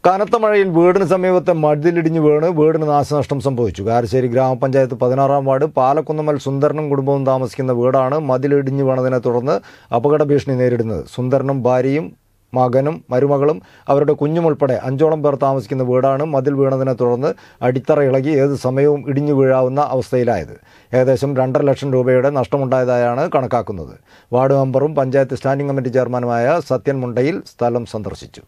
കനത്ത മഴയിൽ വീടിന് സമീപത്തെ മതിലിടിഞ്ഞ് വീണ് വീടിന് നാശനഷ്ടം സംഭവിച്ചു കാരശ്ശേരി ഗ്രാമപഞ്ചായത്ത് പതിനാറാം വാർഡ് പാലക്കുന്നമ്മൽ സുന്ദരനും കുടുംബവും താമസിക്കുന്ന വീടാണ് മതിലിടിഞ്ഞ് വീണതിനെ തുടർന്ന് അപകട ഭീഷണി നേരിടുന്നത് സുന്ദരനും ഭാര്യയും മകനും മരുമകളും അവരുടെ കുഞ്ഞുമുൾപ്പെടെ അഞ്ചോളം പേർ താമസിക്കുന്ന വീടാണ് മതിൽ വീണതിനെ തുടർന്ന് അടിത്തറ ഇളകി ഏത് സമയവും ഇടിഞ്ഞു വീഴാവുന്ന അവസ്ഥയിലായത് ഏകദേശം രണ്ടര ലക്ഷം രൂപയുടെ നഷ്ടമുണ്ടായതായാണ് കണക്കാക്കുന്നത് വാർഡ് മെമ്പറും പഞ്ചായത്ത് സ്റ്റാൻഡിംഗ് കമ്മിറ്റി ചെയർമാനുമായ സത്യൻ മുണ്ടയിൽ സ്ഥലം സന്ദർശിച്ചു